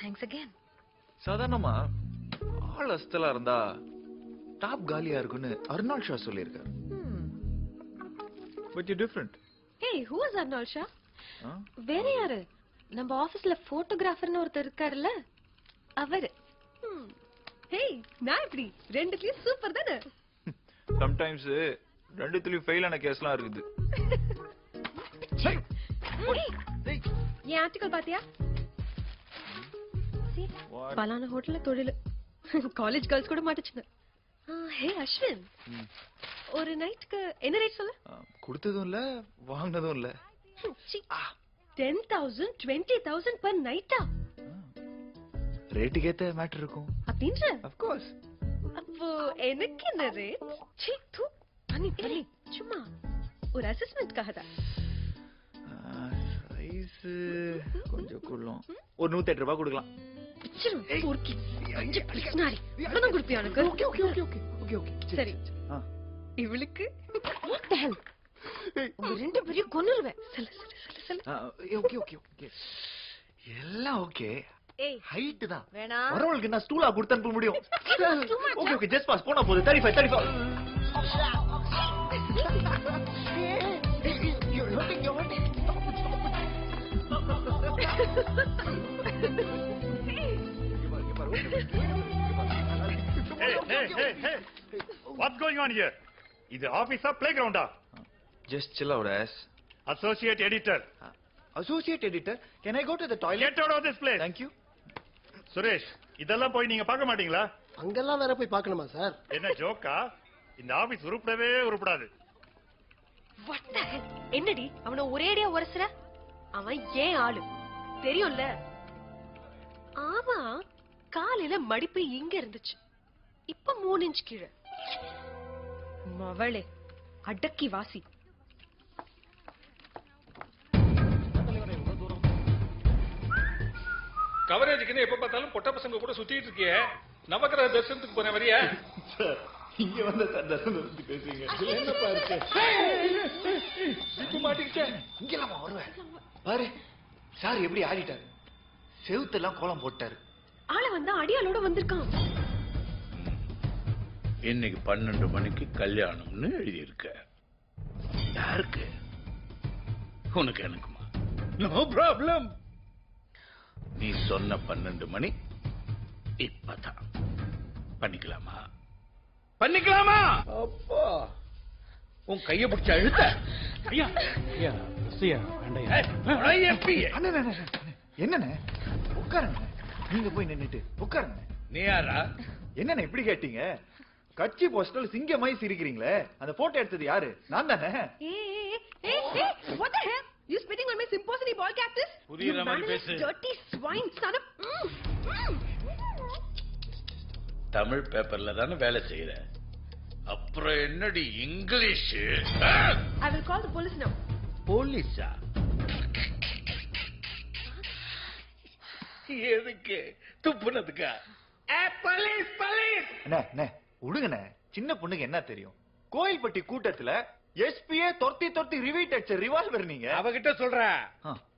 Thanks again சாதாரணமா ஆள் அஸ்தலா இருந்தா டாப் காலியா இருக்குன்னு அருணாள் ஷா சொல்லியிருக்காரு பட் யூ டிஃப்ரெண்ட் ஏய் ஹூ இஸ் அர்னால் ஷா வேற யாரு நம்ம ஆபீஸ்ல போட்டோகிராஃபர்னு ஒருத்தர் இருக்காருல்ல அவரு ஹேய் நான் எப்படி ரெண்டுலயும் சூப்பர் தானே சம்டைம்ஸ் ரெண்டுத்துலயும் ஃபெயில் ஆன கேஸ்லாம் இருக்குது ஏய், என் ஆர்டிகல் பாத்தியா See, What? பலான ஹோட்டல்ல தொழில் காலேஜ் கேர்ள்ஸ் கூட மாட்டுச்சுங்க ஹே அஸ்வின் ஒரு நைட்டுக்கு என்ன ரேட் சொல்லு கொடுத்ததும் இல்ல வாங்கினதும் இல்ல ten thousand twenty thousand per நைட்டா ரேட்டுக்கு ஏத்த மேட்டர் இருக்கும் அப்படின்ற அஃப்கோர்ஸ் அப்போ எனக்கு என்ன ரேட் சீ தூ பண்ணி பண்ணி சும்மா ஒரு அசஸ்மெண்ட்காக தான் சைஸ் கொஞ்சம் குள்ளும் ஒரு நூத்தி எட்டு ரூபாய் கொடுக்கலாம் பிச்சிரும் பொறுக்கி அஞ்சு பிடிச்சினாரி அவ்வளவுதான் கொடுப்பியா எனக்கு okay okay okay okay okay okay சரி ஆ. இவளுக்கு What the hell? உங்க ரெண்டு பேரையும் கொன்னுருவேன் சொல்லு சொல்லு சொல்லு சொல்லு ஓகே ஓகே ஓகே எல்லாம் ஓகே ஏய் ஹைட் தான் வேணாம் வரவங்களுக்கு நான் ஸ்டூலா கொடுத்து அனுப்ப முடியும் too much, okay okay just pass போனா போகுது thirty five thirty five Hey, hey, hey, hey. What's going on here? இது ஆபீஸா பிளே கிரவுண்டா just chill out as associate editor associate editor can I go to the toilet get out of this place thank you Suresh இதெல்லாம் போய் நீங்க பார்க்க மாட்டீங்களா அங்கெல்லாம் வேற போய் பார்க்கணுமா சார் என்ன ஜோக்கா இந்த ஆபீஸ் உருப்படவே உருப்படாது What the hell? என்னடி அவன ஒரேடியா உரசுற அவன் ஏன் ஆளு தெரியும்ல ஆமா காலையில மடிப்பு இங்க இருந்துச்சு இப்ப மூணு இன்ச் கீழே மவளே அடக்கி வாசி கவரேஜுக்குன்னு எப்ப பார்த்தாலும் பொட்ட பசங்க கூட சுத்திட்டு இருக்கியே நவக்கிரக தரிசனத்துக்கு போன வரியா இங்க வந்த சார் தர்சனத்துக்கு பேசுறீங்க என்னப்பா இருக்கு இப்ப மாட்டிக்கிட்டேன் இங்கெல்லாம் வருவேன் பாரு சார் எப்படி ஆடிட்டாரு செவுத்தெல்லாம் கோலம் போட்டாரு ஆள வந்தா அடியாளோட வந்திருக்கான் இன்னைக்கு பன்னெண்டு மணிக்கு கல்யாணம்னு எழுதியிருக்க யாருக்கு உனக்கு எனக்குமா நோ ப்ராப்ளம் நீ சொன்ன பன்னெண்டு மணி இப்பதான் பண்ணிக்கலாமா பண்ணிக்கலாமா அப்பா உன் கைய பிடிச்ச அழுத்த ஐயா ஏய், எப்படி? அண்ணே, அண்ணே, அண்ணே, அண்ணே, என்னண்ணே உட்காருங்க நீங்க போய் நின்னுட்டு உட்காருங்க நீ யாரா என்னண்ணே இப்படி கேட்டீங்க கட்சி போஸ்டல் சிங்கமாய் சிரிக்கிறீங்களே அந்த போட்டோ எடுத்தது யாரு நான் தானே ஏய் ஏய் ஏய் what the hell you spitting on my symphony ball cactus புரியுற You மாதிரி managed பேசு. dirty swine son of mm, mm. Tamil பேப்பர்ல தானே வேலை செய்யற அப்புறம் என்னடி English I will call the police now போலீஸா எதுக்கு துப்புனதுக்கா போலீஸ் போலீஸ் அண்ணே அண்ணே விடுங்கண்ணே சின்ன பொண்ணுக்கு என்ன தெரியும் கோயில்பட்டி கூட்டத்துல எஸ்பியே தொர்த்தி தொர்த்தி ரிவீட் அடிச்ச ரிவால்வர் நீங்க அவகிட்ட சொல்ற ஆ,